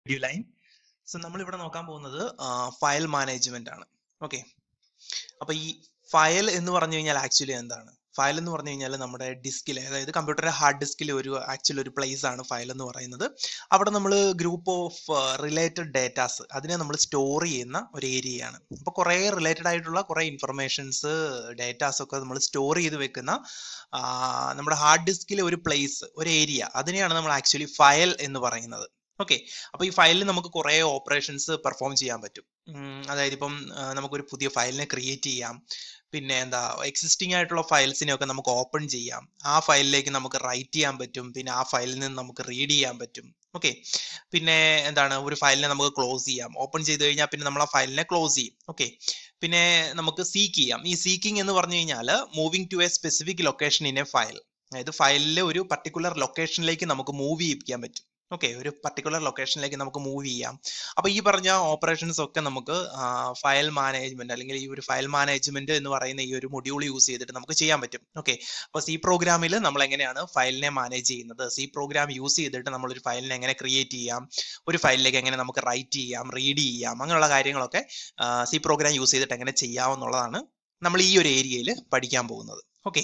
Video line so നമ്മൾ ഇവിടെ നോക്കാൻ പോകുന്നത് ഫയൽ മാനേജ്മെന്റ് ആണ് ഓക്കെ അപ്പൊ ഈ ഫയൽ എന്ന് പറഞ്ഞു കഴിഞ്ഞാൽ ആക്ച്വലി എന്താണ് ഫയൽ എന്ന് പറഞ്ഞു കഴിഞ്ഞാൽ നമ്മുടെ ഡിസ്കിൽ അതായത് കമ്പ്യൂട്ടറിന്റെ ഹാർഡ് ഡിസ്കിൽ ഒരു ആക്ച്വലി ഒരു പ്ലേസ് ആണ് ഫയൽ എന്ന് പറയുന്നത് അവിടെ നമ്മൾ ഗ്രൂപ്പ് ഓഫ് റിലേറ്റഡ് ഡേറ്റാസ് അതിനെ നമ്മൾ സ്റ്റോർ ചെയ്യുന്ന ഒരു ഏരിയയാണ് അപ്പോൾ കുറേ റിലേറ്റഡ് ആയിട്ടുള്ള കുറേ ഇൻഫർമേഷൻസ് ഡേറ്റാസ് ഒക്കെ നമ്മൾ സ്റ്റോർ ചെയ്ത് വെക്കുന്ന ആ, നമ്മുടെ ഹാർഡ് ഡിസ്കിലെ ഒരു പ്ലേസ് ഒരു ഏരിയ അതിനെയാണ് നമ്മൾ ആക്ച്വലി ഫയൽ എന്ന് പറയുന്നത് ഓക്കെ അപ്പൊ ഈ ഫയലിൽ നമുക്ക് കുറേ ഓപ്പറേഷൻസ് പെർഫോം ചെയ്യാൻ പറ്റും ഉം, അതായത് ഇപ്പം ആ, നമുക്കൊരു പുതിയ ഫയലിനെ ക്രിയേറ്റ് ചെയ്യാം പിന്നെ എന്താ എക്സിസ്റ്റിംഗ് ആയിട്ടുള്ള ഫയൽസിനെ ഒക്കെ നമുക്ക് ഓപ്പൺ ചെയ്യാം ആ ഫയലിലേക്ക് നമുക്ക് റൈറ്റ് ചെയ്യാൻ പറ്റും പിന്നെ ആ ഫയലിൽ നിന്ന് നമുക്ക് റീഡ് ചെയ്യാൻ പറ്റും ഓക്കെ പിന്നെ എന്താണ് ഒരു ഫയലിനെ നമുക്ക് ക്ലോസ് ചെയ്യാം ഓപ്പൺ ചെയ്ത് കഴിഞ്ഞാൽ പിന്നെ നമ്മൾ ആ ഫയലിനെ ക്ലോസ് ചെയ്യും ഓക്കെ പിന്നെ നമുക്ക് സീക്ക് ചെയ്യാം ഈ സീക്കിംഗ് എന്ന് പറഞ്ഞു കഴിഞ്ഞാൽ moving to a specific location in a file അതായത് ഫയലിലെ ഒരു പർട്ടിക്കുലർ ലൊക്കേഷനിലേക്ക് നമുക്ക് മൂവ് ചെയ്യിപ്പിക്കാൻ പറ്റും ഓക്കെ ഒരു പർട്ടിക്കുലർ ലൊക്കേഷനിലേക്ക് നമുക്ക് മൂവ് ചെയ്യാം അപ്പൊ ഈ പറഞ്ഞ ഓപ്പറേഷൻസ് ഒക്കെ നമുക്ക് ഫയൽ മാനേജ്മെന്റ് അല്ലെങ്കിൽ ഈ ഒരു ഫയൽ മാനേജ്മെന്റ് എന്ന് പറയുന്ന ഈ ഒരു മൊഡ്യൂൾ യൂസ് ചെയ്തിട്ട് നമുക്ക് ചെയ്യാൻ പറ്റും ഓക്കെ അപ്പൊ സി പ്രോഗ്രാമിൽ നമ്മൾ എങ്ങനെയാണ് ഫയലിനെ മാനേജ് ചെയ്യുന്നത് സി പ്രോഗ്രാം യൂസ് ചെയ്തിട്ട് നമ്മൾ ഒരു ഫയലിനെ എങ്ങനെ ക്രിയേറ്റ് ചെയ്യാം ഒരു ഫയലിലേക്ക് എങ്ങനെ നമുക്ക് റൈറ്റ് ചെയ്യാം റീഡ് ചെയ്യാം അങ്ങനെയുള്ള കാര്യങ്ങളൊക്കെ സി പ്രോഗ്രാം യൂസ് ചെയ്തിട്ട് എങ്ങനെ ചെയ്യാമെന്നുള്ളതാണ് നമ്മൾ ഈ ഒരു ഏരിയയിൽ പഠിക്കാൻ പോകുന്നത് ഓക്കെ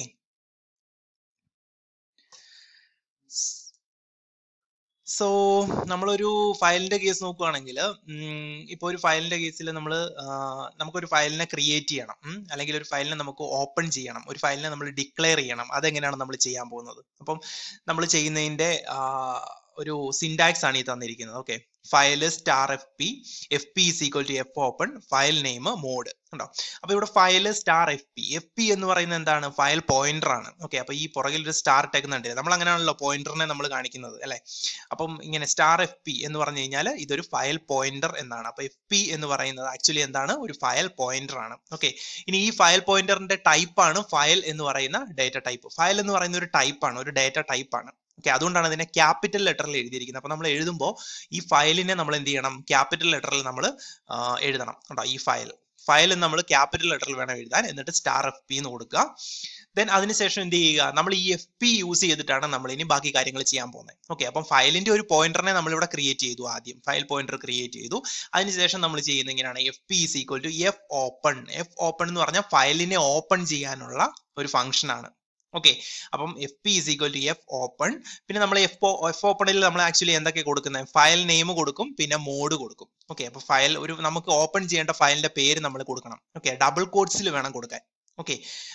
സോ നമ്മളൊരു ഫയലിന്റെ കേസ് നോക്കുകയാണെങ്കിൽ ഇപ്പൊ ഒരു ഫയലിന്റെ കേസിൽ നമ്മൾ നമുക്കൊരു ഫയലിനെ ക്രിയേറ്റ് ചെയ്യണം ഉം, അല്ലെങ്കിൽ ഒരു ഫയലിനെ നമുക്ക് ഓപ്പൺ ചെയ്യണം ഒരു ഫയലിനെ നമ്മൾ ഡിക്ലെയർ ചെയ്യണം അതെങ്ങനെയാണ് നമ്മൾ ചെയ്യാൻ പോകുന്നത് അപ്പം നമ്മൾ ചെയ്യുന്നതിന്റെ ആ, ഒരു സിൻടാക്സ് ആണ് ഈ തന്നിരിക്കുന്നത് okay file star F P F P is equal to F open file name mode ഉണ്ടോ അപ്പൊ ഇവിടെ file star F P F P എന്ന് പറയുന്നത് എന്താണ് ഫയൽ പോയിന്റർ ആണ് ഓക്കെ അപ്പൊ ഈ പുറകിൽ ഒരു സ്റ്റാർ ഇട്ടേക്കുന്നുണ്ട് നമ്മൾ അങ്ങനെയാണല്ലോ പോയിന്ററിനെ നമ്മൾ കാണിക്കുന്നത് അല്ലെ അപ്പം ഇങ്ങനെ സ്റ്റാർ എഫ് പി എന്ന് പറഞ്ഞു കഴിഞ്ഞാൽ ഇതൊരു ഫയൽ പോയിന്റർ എന്നാണ് അപ്പൊ എഫ് പി എന്ന് പറയുന്നത് ആക്ച്വലി എന്താണ് ഒരു ഫയൽ പോയിന്റർ ആണ് ഓക്കെ ഇനി ഈ ഫയൽ പോയിന്ററിന്റെ ടൈപ്പ് ആണ് ഫയൽ എന്ന് പറയുന്ന ഡേറ്റ ടൈപ്പ് ഫയൽ എന്ന് പറയുന്ന ഒരു ടൈപ്പ് ആണ് ഒരു ഡേറ്റ ടൈപ്പ് ആണ് ഓക്കെ അതുകൊണ്ടാണ് ഇതിനെ ക്യാപിറ്റൽ ലെറ്ററിൽ എഴുതിയിരിക്കുന്നത് അപ്പൊ നമ്മൾ എഴുതുമ്പോൾ ഈ ഫയലിനെ നമ്മൾ എന്ത് ചെയ്യണം ക്യാപിറ്റൽ ലെറ്ററിൽ നമ്മൾ എഴുതണം കേട്ടോ ഈ ഫയൽ ഫയൽ നമ്മൾ ക്യാപിറ്റൽ ലെറ്ററിൽ വേണം എഴുതാൻ എന്നിട്ട് സ്റ്റാർ എഫ് പി എന്ന് കൊടുക്കുക ദെൻ അതിനുശേഷം എന്ത് ചെയ്യുക നമ്മൾ ഈ എഫ് പി യൂസ് ചെയ്തിട്ടാണ് നമ്മൾ ഇനി ബാക്കി കാര്യങ്ങൾ ചെയ്യാൻ പോകുന്നത് ഓക്കെ അപ്പം ഫയലിന്റെ ഒരു പോയിന്ററിനെ നമ്മൾ ഇവിടെ ക്രിയേറ്റ് ചെയ്തു ആദ്യം ഫയൽ പോയിന്റർ ക്രിയേറ്റ് ചെയ്തു അതിനുശേഷം നമ്മൾ ചെയ്യുന്നത് ഇങ്ങനെയാണ് F P is equal to F open F open എന്ന് പറഞ്ഞാൽ ഫയലിനെ ഓപ്പൺ ചെയ്യാനുള്ള ഒരു ഫംഗ്ഷൻ ആണ് ഓക്കെ അപ്പം F P is equal to F open പിന്നെ നമ്മൾ എഫ് എഫ് ഓപ്പണിൽ നമ്മൾ ആക്ച്വലി എന്തൊക്കെ കൊടുക്കുന്നത് ഫയൽ നെയിം കൊടുക്കും പിന്നെ മോഡ് കൊടുക്കും ഓക്കെ അപ്പൊ ഫയൽ ഒരു നമുക്ക് ഓപ്പൺ ചെയ്യേണ്ട ഫയലിന്റെ പേര് നമ്മൾ കൊടുക്കണം ഓക്കെ ഡബിൾ കോഡ്സിൽ വേണം കൊടുക്കാൻ ഓക്കെ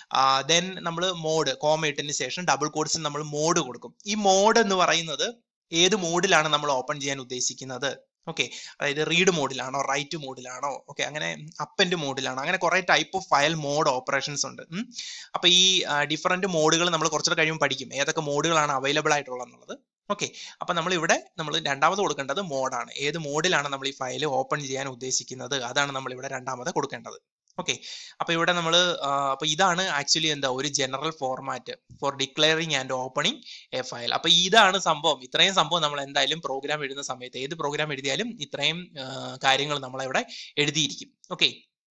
ദെൻ നമ്മൾ മോഡ് കോമ ഇട്ടതിന് ശേഷം ഡബിൾ കോഡ്സിൽ നമ്മൾ മോഡ് കൊടുക്കും ഈ മോഡ് എന്ന് പറയുന്നത് ഏത് മോഡിലാണ് നമ്മൾ ഓപ്പൺ ചെയ്യാൻ ഉദ്ദേശിക്കുന്നത് ഓക്കെ അതായത് റീഡ് മോഡിലാണോ റൈറ്റ് മോഡിലാണോ ഓക്കെ അങ്ങനെ അപ്പൻഡ് മോഡിലാണോ അങ്ങനെ കുറെ type of file mode operations ഉണ്ട് ഉം. അപ്പൊ ഈ ഡിഫറെന്റ് മോഡുകൾ നമ്മൾ കുറച്ചുകൂടെ കഴിയുമ്പോൾ പഠിക്കും ഏതൊക്കെ മോഡുകളാണ് അവൈലബിൾ ആയിട്ടുള്ളത് എന്നുള്ളത് ഓക്കെ അപ്പൊ നമ്മൾ ഇവിടെ നമ്മൾ രണ്ടാമത് കൊടുക്കേണ്ടത് മോഡാണ് ഏത് മോഡിലാണ് നമ്മൾ ഈ ഫയൽ ഓപ്പൺ ചെയ്യാൻ ഉദ്ദേശിക്കുന്നത് അതാണ് നമ്മൾ ഇവിടെ രണ്ടാമത് കൊടുക്കേണ്ടത് ഓക്കെ അപ്പൊ ഇവിടെ നമ്മൾ അപ്പൊ ഇതാണ് ആക്ച്വലി എന്താ ഒരു general format for declaring and opening a file അപ്പൊ ഇതാണ് സംഭവം ഇത്രയും സംഭവം നമ്മൾ എന്തായാലും പ്രോഗ്രാം എഴുതുന്ന സമയത്ത് ഏത് പ്രോഗ്രാം എഴുതിയാലും ഇത്രയും കാര്യങ്ങൾ നമ്മളവിടെ എഴുതിയിരിക്കും ഓക്കെ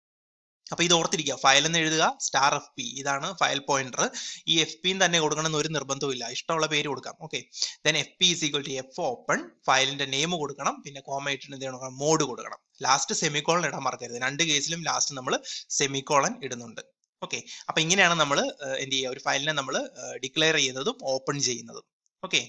അപ്പൊ ഇത് ഓർത്തിരിക്കുക ഫയൽ എന്ന് എഴുതുക സ്റ്റാർ എഫ് പി ഇതാണ് ഫയൽ പോയിന്റർ ഈ എഫ് പിയും തന്നെ കൊടുക്കണമെന്ന് ഒരു നിർബന്ധവും ഇല്ല ഇഷ്ടമുള്ള പേര് കൊടുക്കാം okay then F P is equal to F open ഫയലിന്റെ നെയിം കൊടുക്കണം പിന്നെ കോമയിട്ടിന് എന്ത് ചെയ്യണം മോഡ് കൊടുക്കണം ലാസ്റ്റ് സെമിക്കോളൻ ഇടാൻ മറക്കരുത് രണ്ട് കേസിലും ലാസ്റ്റ് നമ്മൾ സെമിക്കോളൻ ഇടുന്നുണ്ട് ഓക്കെ അപ്പൊ ഇങ്ങനെയാണ് നമ്മൾ എന്ത് ചെയ്യുക ഒരു ഫയലിനെ നമ്മൾ ഡിക്ലെയർ ചെയ്യുന്നതും ഓപ്പൺ ചെയ്യുന്നതും ഓക്കെ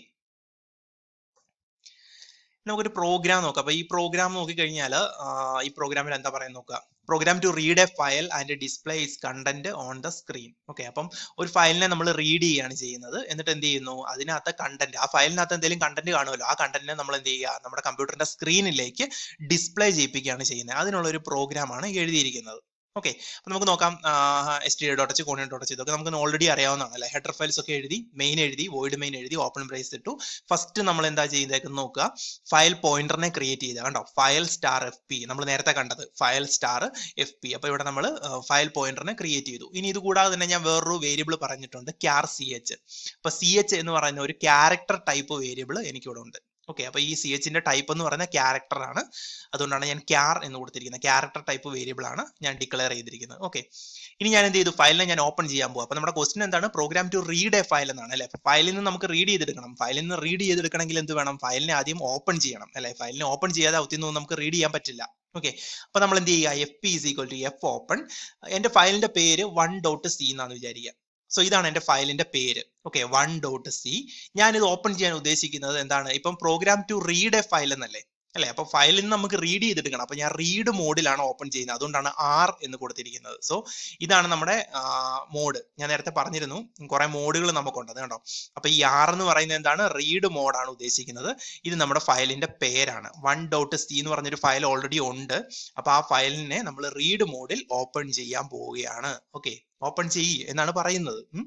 നമുക്കൊരു പ്രോഗ്രാം നോക്കാം അപ്പൊ ഈ പ്രോഗ്രാം നോക്കിക്കഴിഞ്ഞാൽ ഈ പ്രോഗ്രാമിൽ എന്താ പറയുന്നത് നോക്കുക program to read a file and display is content on the screen okay അപ്പം ഒരു ഫയലിനെ നമ്മൾ റീഡ് ചെയ്യുകയാണ് ചെയ്യുന്നത് എന്നിട്ട് എന്ത് ചെയ്യുന്നു അതിനകത്ത് കണ്ടന്റ് ആ ഫയലിനകത്ത് എന്തെങ്കിലും കണ്ടന്റ് കാണുമല്ലോ ആ കണ്ടന്റിനെ നമ്മൾ എന്ത് ചെയ്യുക നമ്മുടെ കമ്പ്യൂട്ടറിന്റെ സ്ക്രീനിലേക്ക് ഡിസ്പ്ലേ ചെയ്യിപ്പിക്കുകയാണ് ചെയ്യുന്നത് അതിനുള്ള ഒരു പ്രോഗ്രാമാണ് എഴുതിയിരിക്കുന്നത് ഓക്കെ അപ്പൊ നമുക്ക് നോക്കാം S T dot H conio dot H ഇതൊക്കെ നമുക്ക് ഓൾറെഡി അറിയാവുന്നതാണ് അല്ലെ ഹെഡർ ഫയൽസ് ഒക്കെ എഴുതി മെയിൻ എഴുതി വോയിഡ് മെയിൻ എഴുതി ഓപ്പൺ ബ്രേസ് ഇട്ടു ഫസ്റ്റ് നമ്മൾ എന്താ ചെയ്തേക്കുന്നത് നോക്കുക ഫയൽ പോയിന്ററിനെ ക്രിയേറ്റ് ചെയ്ത കണ്ടോ ഫയൽ സ്റ്റാർ എഫ് പി നമ്മൾ നേരത്തെ കണ്ടത് ഫയൽ സ്റ്റാർ എഫ് പി അപ്പൊ ഇവിടെ നമ്മൾ ഫയൽ പോയിന്ററിനെ ക്രിയേറ്റ് ചെയ്തു ഇനി ഇത് കൂടാതെ തന്നെ ഞാൻ വേറൊരു വേരിയബിൾ പറഞ്ഞിട്ടുണ്ട് ക്യാർ സി എച്ച് അപ്പൊ സി എച്ച് എന്ന് പറയുന്ന ഒരു ക്യാരക്ടർ ടൈപ്പ് വേരിയബിൾ എനിക്കിവിടെ ഉണ്ട് ഓക്കെ അപ്പൊ ഈ സി എച്ചിന്റെ ടൈപ്പ് എന്ന് പറയുന്ന ക്യാരക്ടർ ആണ് അതുകൊണ്ടാണ് ഞാൻ ക്യാർ എന്ന് കൊടുത്തിരിക്കുന്നത് ക്യാരക്ടർ ടൈപ്പ് വേരിയബിൾ ആണ് ഞാൻ ഡിക്ലെയർ ചെയ്തിരിക്കുന്നത് ഓക്കെ ഇനി ഞാൻ എന്ത് ചെയ്തു ഫയലിനെ ഞാൻ ഓപ്പൺ ചെയ്യാൻ പോകും അപ്പൊ നമ്മുടെ ക്വസ്റ്റൻ എന്താണ് program to read a file എന്നാണ് അല്ലെ ഫയലിൽ നിന്ന് നമുക്ക് റീഡ് ചെയ്തെടുക്കണം ഫയലിൽ നിന്ന് റീഡ് ചെയ്തെടുക്കണമെങ്കിൽ എന്ത് വേണം ഫയലിനെ ആദ്യം ഓപ്പൺ ചെയ്യണം അല്ലെ ഫയലിനെ ഓപ്പൺ ചെയ്യാതെ ഒത്തിരി നമുക്ക് റീഡ് ചെയ്യാൻ പറ്റില്ല ഓക്കെ അപ്പൊ നമ്മൾ എന്ത് ചെയ്യുക F P is equal to F open എന്റെ ഫയലിന്റെ പേര് വൺ ഡോട്ട് സി എന്നാണ് വിചാരിക്കുക സോ ഇതാണ് എന്റെ ഫയലിന്റെ പേര് ഓക്കെ വൺ ഡോട്ട് സി ഞാൻ ഇത് ഓപ്പൺ ചെയ്യാൻ ഉദ്ദേശിക്കുന്നത് എന്താണ് ഇപ്പം program to read a file എന്നല്ലേ അല്ലെ അപ്പൊ ഫയലിൽ നിന്ന് നമുക്ക് റീഡ് ചെയ്തെടുക്കണം അപ്പൊ ഞാൻ റീഡ് മോഡിലാണ് ഓപ്പൺ ചെയ്യുന്നത് അതുകൊണ്ടാണ് ആർ എന്ന് കൊടുത്തിരിക്കുന്നത് സോ ഇതാണ് നമ്മുടെ മോഡ് ഞാൻ നേരത്തെ പറഞ്ഞിരുന്നു കുറെ മോഡുകൾ നമുക്കുണ്ട് അത് കണ്ടോ അപ്പൊ ഈ ആർ എന്ന് പറയുന്നത് എന്താണ് റീഡ് മോഡാണ് ഉദ്ദേശിക്കുന്നത് ഇത് നമ്മുടെ ഫയലിന്റെ പേരാണ് വൺ ഡോട്ട് സി എന്ന് പറഞ്ഞൊരു ഫയൽ ഓൾറെഡി ഉണ്ട് അപ്പൊ ആ ഫയലിനെ നമ്മൾ റീഡ് മോഡിൽ ഓപ്പൺ ചെയ്യാൻ പോവുകയാണ് ഓക്കെ ഓപ്പൺ ചെയ്യ് എന്നാണ് പറയുന്നത് ഉം.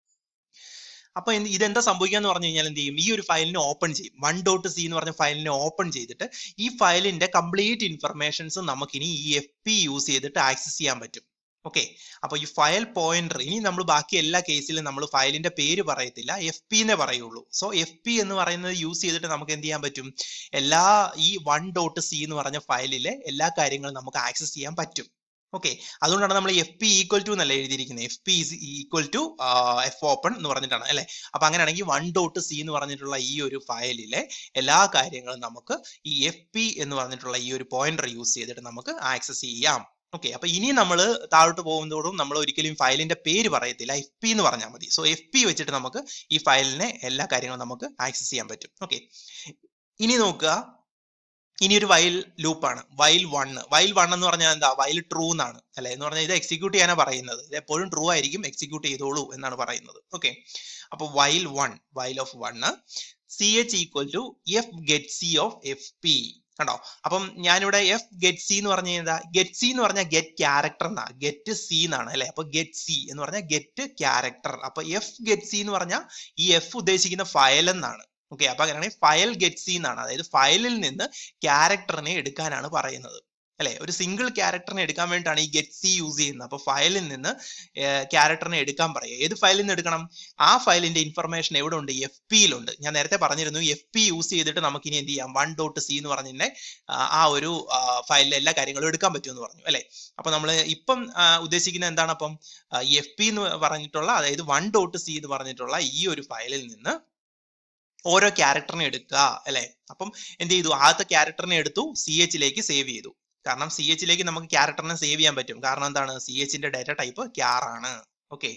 അപ്പൊ എന്ത് ഇതെന്താ സംഭവിക്കാന്ന് പറഞ്ഞു കഴിഞ്ഞാൽ എന്ത് ചെയ്യും ഈ ഒരു ഫയലിനെ ഓപ്പൺ ചെയ്യും വൺ ഡോട്ട് സി എന്ന് പറഞ്ഞ ഫയലിനെ ഓപ്പൺ ചെയ്തിട്ട് ഈ ഫയലിന്റെ കംപ്ലീറ്റ് ഇൻഫർമേഷൻസ് നമുക്കിനി ഈ എഫ് പി യൂസ് ചെയ്തിട്ട് ആക്സസ് ചെയ്യാൻ പറ്റും ഓക്കെ അപ്പൊ ഈ ഫയൽ പോയിന്റർ ഇനി നമ്മൾ ബാക്കി എല്ലാ കേസിലും നമ്മൾ ഫയലിന്റെ പേര് പറയത്തില്ല എഫ് പി എന്നേ പറയുള്ളൂ സോ എഫ് പി എന്ന് പറയുന്നത് യൂസ് ചെയ്തിട്ട് നമുക്ക് എന്ത് ചെയ്യാൻ പറ്റും എല്ലാ ഈ വൺ ഡോട്ട് സി എന്ന് പറഞ്ഞ ഫയലിലെ എല്ലാ കാര്യങ്ങളും നമുക്ക് ആക്സസ് ചെയ്യാൻ പറ്റും ഓക്കെ അതുകൊണ്ടാണ് നമ്മൾ എഫ് പി ഈക്വൽ ടു എന്നല്ല എഴുതിയിരിക്കുന്നത് F P is equal to F open എന്ന് പറഞ്ഞിട്ടാണ് അല്ലെ അപ്പൊ അങ്ങനെയാണെങ്കിൽ വൺ ഡോട്ട് സി എന്ന് പറഞ്ഞിട്ടുള്ള ഈ ഒരു ഫയലിലെ എല്ലാ കാര്യങ്ങളും നമുക്ക് ഈ എഫ് പി എന്ന് പറഞ്ഞിട്ടുള്ള ഈ ഒരു പോയിന്റർ യൂസ് ചെയ്തിട്ട് നമുക്ക് ആക്സസ് ചെയ്യാം ഓക്കെ അപ്പൊ ഇനി നമ്മൾ താഴോട്ട് പോകുന്നതോടും നമ്മൾ ഒരിക്കലും ഫയലിന്റെ പേര് പറയത്തില്ല എഫ് പി എന്ന് പറഞ്ഞാൽ മതി സോ എഫ് പി വെച്ചിട്ട് നമുക്ക് ഈ ഫയലിനെ എല്ലാ കാര്യങ്ങളും നമുക്ക് ആക്സസ് ചെയ്യാൻ പറ്റും ഓക്കെ ഇനി നോക്കുക ഇനി ഒരു വൈൽ ലൂപ്പാണ് വൈൽ വൺ വൈൽ വൺ എന്ന് പറഞ്ഞാൽ എന്താ വൈൽ ട്രൂ എന്നാണ് അല്ലെ എന്ന് പറഞ്ഞാൽ ഇത് എക്സിക്യൂട്ട് ചെയ്യാനാ പറയുന്നത് ഇത് എപ്പോഴും ട്രൂ ആയിരിക്കും എക്സിക്യൂട്ട് ചെയ്തോളൂ എന്നാണ് പറയുന്നത് ഓക്കെ അപ്പൊ while one while of one C H equal to F get C of F P കണ്ടോ അപ്പം ഞാനിവിടെ എഫ് ഗെറ്റ് സി എന്ന് പറഞ്ഞ എന്താ ഗെറ്റ് സി എന്ന് പറഞ്ഞാൽ ഗെറ്റ് ക്യാരക്ടർ എന്നാ ഗെറ്റ് സി എന്നാണ് അല്ലെ അപ്പൊ ഗെറ്റ് സി എന്ന് പറഞ്ഞാൽ ഗെറ്റ് ക്യാരക്ടർ അപ്പൊ എഫ് ഗെറ്റ് സി എന്ന് പറഞ്ഞാൽ ഈ എഫ് ഉദ്ദേശിക്കുന്ന ഫയൽ എന്നാണ് ഓക്കെ അപ്പൊ അങ്ങനെയാണെങ്കിൽ ഫയൽ ഗെറ്റ് സി എന്നാണ് അതായത് ഫയലിൽ നിന്ന് ക്യാരക്ടറിനെ എടുക്കാനാണ് പറയുന്നത് അല്ലെ ഒരു സിംഗിൾ ക്യാരക്ടറിനെ എടുക്കാൻ വേണ്ടിയിട്ടാണ് ഈ ഗെറ്റ് സി യൂസ് ചെയ്യുന്നത് അപ്പൊ ഫയലിൽ നിന്ന് ക്യാരക്ടറിനെ എടുക്കാൻ പറയുക ഏത് ഫയലിൽ നിന്ന് എടുക്കണം ആ ഫയലിന്റെ ഇൻഫർമേഷൻ എവിടെ ഉണ്ട് എഫ് പിയിലുണ്ട് ഞാൻ നേരത്തെ പറഞ്ഞിരുന്നു എഫ് പി യൂസ് ചെയ്തിട്ട് നമുക്ക് ഇനി എന്ത് ചെയ്യാം വൺ ഡോട്ട് സി എന്ന് പറഞ്ഞതിന്റെ ആ ഒരു ഫയലിലെ എല്ലാ കാര്യങ്ങളും എടുക്കാൻ പറ്റുമെന്ന് പറഞ്ഞു അല്ലെ അപ്പൊ നമ്മൾ ഇപ്പം ഉദ്ദേശിക്കുന്നത് എന്താണ് അപ്പം എഫ് പി എന്ന് പറഞ്ഞിട്ടുള്ള അതായത് വൺ ഡോട്ട് സി എന്ന് പറഞ്ഞിട്ടുള്ള ഈ ഒരു ഫയലിൽ നിന്ന് ഓരോ ക്യാരക്ടറിനെ എടുക്കുക അല്ലെ അപ്പം എന്ത് ചെയ്തു ആദ്യത്തെ ക്യാരക്ടറിനെ എടുത്തു സി എച്ചിലേക്ക് സേവ് ചെയ്തു കാരണം സി എച്ചിലേക്ക് നമുക്ക് ക്യാരക്ടറിനെ സേവ് ചെയ്യാൻ പറ്റും കാരണം എന്താണ് സി എച്ചിന്റെ ഡാറ്റ ടൈപ്പ് ക്യാർ ആണ് ഓക്കെ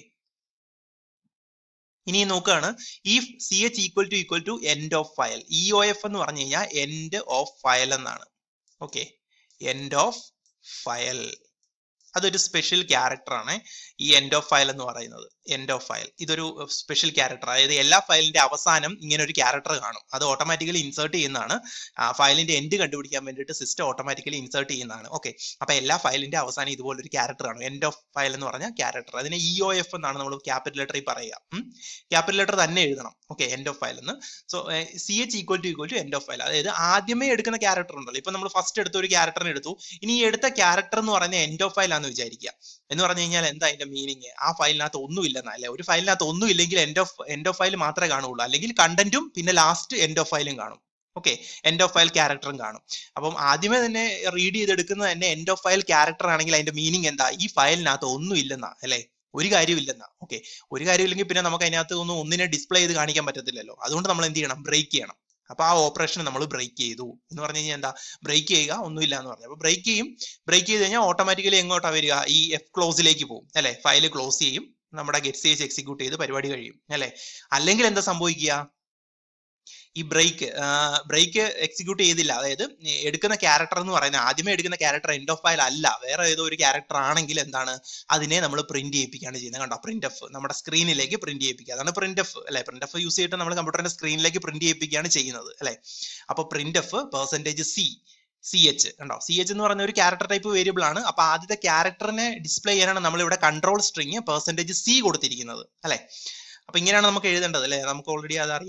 ഇനി നോക്കുകയാണ് ഈ C H equal to equal to end of file E O F എന്ന് പറഞ്ഞു കഴിഞ്ഞാൽ എൻഡ് ഓഫ് ഫയൽ എന്നാണ് ഓക്കെ എൻഡ് ഓഫ് ഫയൽ അതൊരു സ്പെഷ്യൽ ക്യാരക്ടർ ആണ് ഈ എൻഡ് ഓഫ് ഫയൽ എന്ന് പറയുന്നത് എൻഡ് ഓഫ് ഫയൽ ഇതൊരു സ്പെഷ്യൽ ക്യാരക്ടർ അതായത് എല്ലാ ഫയലിന്റെ അവസാനം ഇങ്ങനെ ഒരു ക്യാരക്ടർ കാണും അത് ഓട്ടോമാറ്റിക്കലി ഇൻസേർട്ട് ചെയ്യുന്നതാണ് ഫയലിന്റെ എൻഡ് കണ്ടുപിടിക്കാൻ വേണ്ടിയിട്ട് സിസ്റ്റം ഓട്ടോമാറ്റിക്കലി ഇൻസേർട്ട് ചെയ്യുന്നതാണ് ഓക്കെ അപ്പൊ എല്ലാ ഫയലിന്റെ അവസാനം ഇതുപോലെ ഒരു ക്യാരക്ടർ കാണും എൻഡ് ഓഫ് ഫയൽ എന്ന് പറഞ്ഞ ക്യാരക്ടർ അതിനെ ഇ ഒ എഫ് എന്നാണ് നമ്മൾ ക്യാപിറ്റൽ ലെറ്ററിൽ പറയുക ക്യാപിറ്റൽ ലെറ്റർ തന്നെ എഴുതണം ഓക്കെ എൻഡ് ഓഫ് ഫയൽ എന്ന് so C H equal to equal to end of file അതായത് ആദ്യമേ എടുക്കുന്ന ക്യാരക്ടർ ഉണ്ടല്ലോ ഇപ്പൊ നമ്മൾ ഫസ്റ്റ് എടുത്ത ഒരു ക്യാരക്ടറിനെ എടുത്തു ഇനി ഈ എടുത്ത ക്യാരക്ടർ എന്ന് പറയുന്നത് എൻഡ് ഓഫ് ഫയൽ ആണെന്ന് വിചാരിക്കുക എന്ന് പറഞ്ഞു കഴിഞ്ഞാൽ എന്താ അതിന്റെ മീനിങ് ആ ഫയലിനകത്ത് ഒന്നും ഇല്ലെന്നല്ലേ ഒരു ഫയലിനകത്ത് ഒന്നും ഇല്ലെങ്കിൽ end of end of file മാത്രമേ കാണുള്ളൂ അല്ലെങ്കിൽ കണ്ടന്റും പിന്നെ ലാസ്റ്റ് എൻഡ് ഓഫ് ഫയലും കാണും ഓക്കെ എൻഡ് ഓഫ് ഫയൽ ക്യാരക്ടറും കാണും അപ്പം ആദ്യമേ തന്നെ റീഡ് ചെയ്തെടുക്കുന്നത് തന്നെ എൻഡ് ഓഫ് ഫയൽ ക്യാരക്ടർ ആണെങ്കിൽ അതിന്റെ മീനിങ് എന്താ ഈ ഫയലിനകത്ത് ഒന്നും ഇല്ലെന്നാ അല്ലെ ഒരു കാര്യമില്ലെന്നാ ഓക്കെ ഒരു കാര്യമില്ലെങ്കിൽ പിന്നെ നമുക്ക് അതിനകത്ത് ഒന്നും ഒന്നിനെ ഡിസ്പ്ലേ ചെയ്ത് കാണിക്കാൻ പറ്റത്തില്ലല്ലോ അതുകൊണ്ട് നമ്മൾ എന്ത് ചെയ്യണം ബ്രേക്ക് ചെയ്യണം അപ്പൊ ആ ഓപ്പറേഷൻ നമ്മൾ ബ്രേക്ക് ചെയ്തു എന്ന് പറഞ്ഞു കഴിഞ്ഞാൽ എന്താ ബ്രേക്ക് ചെയ്യുക ഒന്നുമില്ല എന്ന് പറഞ്ഞു അപ്പൊ ബ്രേക്ക് ചെയ്യും ബ്രേക്ക് ചെയ്ത് കഴിഞ്ഞാൽ ഓട്ടോമാറ്റിക്കലി എങ്ങോട്ടാ വരിക ഈ എഫ് ക്ലോസിലേക്ക് പോകും അല്ലെ ഫയൽ ക്ലോസ് ചെയ്യും നമ്മുടെ ഗെറ്റ് സി എച്ച് എക്സിക്യൂട്ട് ചെയ്ത് പരിപാടി കഴിയും അല്ലെ അല്ലെങ്കിൽ എന്താ സംഭവിക്കുക ഈ ബ്രേക്ക് ബ്രേക്ക് എക്സിക്യൂട്ട് ചെയ്തില്ല അതായത് എടുക്കുന്ന ക്യാരക്ടർ എന്ന് പറയുന്നത് ആദ്യമേ എടുക്കുന്ന ക്യാരക്ടർ എൻഡ് ഓഫ് ഫയൽ അല്ല വേറെ ഏതോ ഒരു ക്യാരക്ടർ ആണെങ്കിൽ എന്താണ് അതിനെ നമ്മൾ പ്രിന്റ് ചെയ്യിപ്പിക്കുകയാണ് ചെയ്യുന്നത് കണ്ടോ പ്രിന്റ് എഫ് നമ്മുടെ സ്ക്രീനിലേക്ക് പ്രിന്റ് ചെയ്യിപ്പിക്കുക അതാണ് പ്രിന്റ് എഫ് അല്ലെ പ്രിന്റ് എഫ് യൂസ് ചെയ്തിട്ട് നമ്മൾ കമ്പ്യൂട്ടറിന്റെ സ്ക്രീനിലേക്ക് പ്രിന്റ് ചെയ്യിപ്പിക്കുകയാണ് ചെയ്യുന്നത് അല്ലെ അപ്പൊ print F percentage C C H കണ്ടോ സി എച്ച് എന്ന് പറയുന്ന ഒരു ക്യാരക്ടർ ടൈപ്പ് വേരിയബിൾ ആണ് അപ്പൊ ആദ്യത്തെ ക്യാരക്ടറിനെ ഡിസ്പ്ലേ ചെയ്യാനാണ് നമ്മൾ ഇവിടെ കൺട്രോൾ സ്ട്രിങ് പെർസെന്റേജ് സി കൊടുത്തിരിക്കുന്നത് അല്ലെ അപ്പൊ ഇങ്ങനെയാണ് നമുക്ക് എഴുതേണ്ടത് അല്ലെ നമുക്ക് ഓൾറെഡി അത് അറിയാം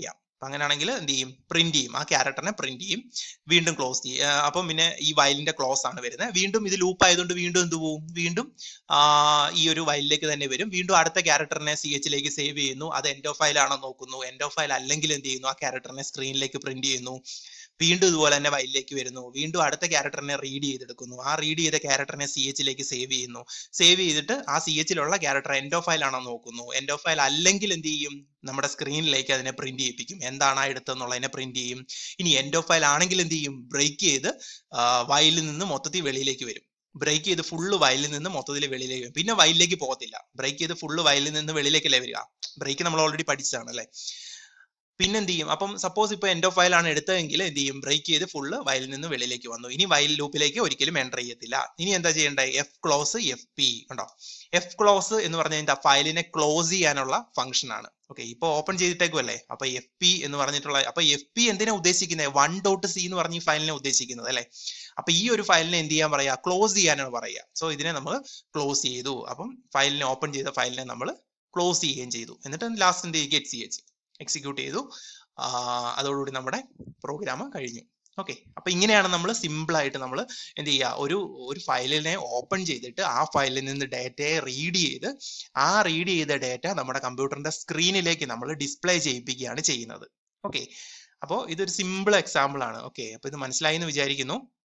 അങ്ങനെയാണെങ്കിൽ എന്ത് ചെയ്യും പ്രിന്റ് ചെയ്യും ആ ക്യാരക്ടറിനെ പ്രിന്റ് ചെയ്യും വീണ്ടും ക്ലോസ് ചെയ്യും ആ, അപ്പം പിന്നെ ഈ വയലിന്റെ ക്ലോസ് ആണ് വരുന്നത് വീണ്ടും ഇത് ലൂപ്പ് ആയതുകൊണ്ട് വീണ്ടും എന്ത് പോവും വീണ്ടും ആ, ഈ ഒരു വയലിലേക്ക് തന്നെ വരും വീണ്ടും അടുത്ത ക്യാരക്ടറിനെ സി എച്ചിലേക്ക് സേവ് ചെയ്യുന്നു അത് എൻഡ് ഓഫ് ഫയൽ ആണോ നോക്കുന്നു എൻഡ് ഓഫ് ഫയൽ അല്ലെങ്കിൽ എന്ത് ചെയ്യുന്നു ആ ക്യാരക്ടറിനെ സ്ക്രീനിലേക്ക് പ്രിന്റ് ചെയ്യുന്നു വീണ്ടും ഇതുപോലെ തന്നെ വയലിലേക്ക് വരുന്നു വീണ്ടും അടുത്ത ക്യാരക്ടറിനെ റീഡ് ചെയ്തെടുക്കുന്നു ആ റീഡ് ചെയ്ത ക്യാരക്ടറിനെ സി എച്ചിലേക്ക് സേവ് ചെയ്യുന്നു സേവ് ചെയ്തിട്ട് ആ സി എച്ചിലുള്ള ക്യാരക്ടർ എൻഡ് ഓഫ് ഫയൽ ആണോ നോക്കുന്നു എൻഡ് ഓഫ് ഫയൽ അല്ലെങ്കിൽ എന്ത് ചെയ്യും നമ്മുടെ സ്ക്രീനിലേക്ക് അതിനെ പ്രിന്റ് ചെയ്യിപ്പിക്കും എന്താണ് ആ എടുത്തെന്നുള്ളതിനെ പ്രിന്റ് ചെയ്യും ഇനി എൻഡ് ഓഫ് ഫയൽ ആണെങ്കിൽ എന്ത് ചെയ്യും ബ്രേക്ക് ചെയ്ത് വയലിൽ നിന്ന് മൊത്തത്തിൽ വെളിയിലേക്ക് വരും ബ്രേക്ക് ചെയ്ത് ഫുള്ള് വയലിൽ നിന്ന് മൊത്തത്തിൽ വെളിയിലേക്ക് വരും പിന്നെ വയലിലേക്ക് പോകത്തില്ല ബ്രേക്ക് ചെയ്ത് ഫുള്ള് വയലിൽ നിന്ന് വെളിയിലേക്കല്ലേ വരിക ബ്രേക്ക് നമ്മൾ ഓൾറെഡി പഠിച്ചതാണ് അല്ലേ പിന്നെ എന്ത് ചെയ്യും അപ്പം സപ്പോസ് ഇപ്പൊ എൻഡ് ഓഫ് വയൽ ആണ് എടുത്തതെങ്കിൽ എന്ത് ചെയ്യും ബ്രേക്ക് ചെയ്ത് ഫുള്ള് വയലിൽ നിന്ന് വെളിയിലേക്ക് വന്നു ഇനി വയൽ ലൂപ്പിലേക്ക് ഒരിക്കലും എൻ്റർ ചെയ്യത്തില്ല ഇനി എന്താ ചെയ്യേണ്ടത് എഫ് ക്ലോസ് എഫ് പി ഉണ്ടോ എഫ് ക്ലോസ് എന്ന് പറഞ്ഞാൽ എന്താ ഫയലിനെ ക്ലോസ് ചെയ്യാനുള്ള ഫംഗ്ഷൻ ആണ് ഓക്കെ ഇപ്പൊ ഓപ്പൺ ചെയ്തിട്ടേക്കുമല്ലേ അപ്പൊ എഫ് പി എന്ന് പറഞ്ഞിട്ടുള്ള അപ്പൊ എഫ് പി എന്തിനാ ഉദ്ദേശിക്കുന്നത് വൺ ഡോട്ട് സി എന്ന് പറഞ്ഞ ഈ ഫയലിനെ ഉദ്ദേശിക്കുന്നത് അല്ലെ അപ്പൊ ഈ ഒരു ഫയലിനെ എന്ത് ചെയ്യാൻ പറയാ ക്ലോസ് ചെയ്യാനാണ് പറയാ സോ ഇതിനെ നമ്മൾ ക്ലോസ് ചെയ്തു അപ്പം ഫയലിനെ ഓപ്പൺ ചെയ്ത ഫയലിനെ നമ്മൾ ക്ലോസ് ചെയ്യുകയും ചെയ്തു എന്നിട്ട് ലാസ്റ്റ് എന്ത് ചെയ്യും ഗെറ്റ് സി എച്ച് എക്സിക്യൂട്ട് ചെയ്തു ആ, അതോടുകൂടി നമ്മുടെ പ്രോഗ്രാം കഴിഞ്ഞു ഓക്കെ അപ്പൊ ഇങ്ങനെയാണ് നമ്മൾ സിമ്പിൾ ആയിട്ട് നമ്മൾ എന്ത് ചെയ്യുക ഒരു ഒരു ഫയലിനെ ഓപ്പൺ ചെയ്തിട്ട് ആ ഫയലിൽ നിന്ന് ഡേറ്റയെ റീഡ് ചെയ്ത് ആ റീഡ് ചെയ്ത ഡേറ്റ നമ്മുടെ കമ്പ്യൂട്ടറിന്റെ സ്ക്രീനിലേക്ക് നമ്മൾ ഡിസ്പ്ലേ ചെയ്യിപ്പിക്കുകയാണ് ചെയ്യുന്നത് ഓക്കെ അപ്പോൾ ഇതൊരു സിമ്പിൾ എക്സാമ്പിൾ ആണ് ഓക്കെ അപ്പൊ ഇത് മനസ്സിലായി എന്ന് വിചാരിക്കുന്നു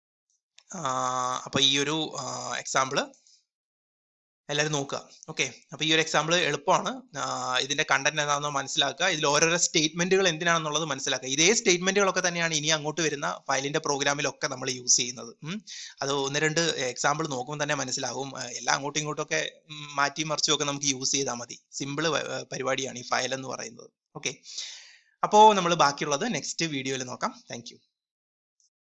അപ്പൊ ഈ ഒരു എക്സാമ്പിൾ എല്ലാവരും നോക്കുക ഓക്കെ അപ്പൊ ഈ ഒരു എക്സാമ്പിൾ എളുപ്പമാണ് ആഹ് ഇതിന്റെ കണ്ടന്റ് എന്താണെന്ന് മനസ്സിലാക്കുക ഇതിൽ ഓരോരോ സ്റ്റേറ്റ്മെന്റുകൾ എന്തിനാണെന്നുള്ളത് മനസ്സിലാക്കുക ഇതേ സ്റ്റേറ്റ്മെന്റുകളൊക്കെ തന്നെയാണ് ഇനി അങ്ങോട്ട് വരുന്ന ഫയലിന്റെ പ്രോഗ്രാമിലൊക്കെ നമ്മൾ യൂസ് ചെയ്യുന്നത് ഉം. അത് ഒന്ന് രണ്ട് എക്സാമ്പിൾ നോക്കുമ്പോൾ തന്നെ മനസ്സിലാവും ആഹ് എല്ലാം അങ്ങോട്ടും ഇങ്ങോട്ടും ഒക്കെ ഉം, മാറ്റി മറിച്ചും ഒക്കെ നമുക്ക് യൂസ് ചെയ്താൽ മതി സിമ്പിൾ പരിപാടിയാണ് ഈ ഫയൽ എന്ന് പറയുന്നത് ഓക്കെ അപ്പോൾ നമ്മൾ ബാക്കിയുള്ളത് നെക്സ്റ്റ് വീഡിയോയിൽ നോക്കാം താങ്ക്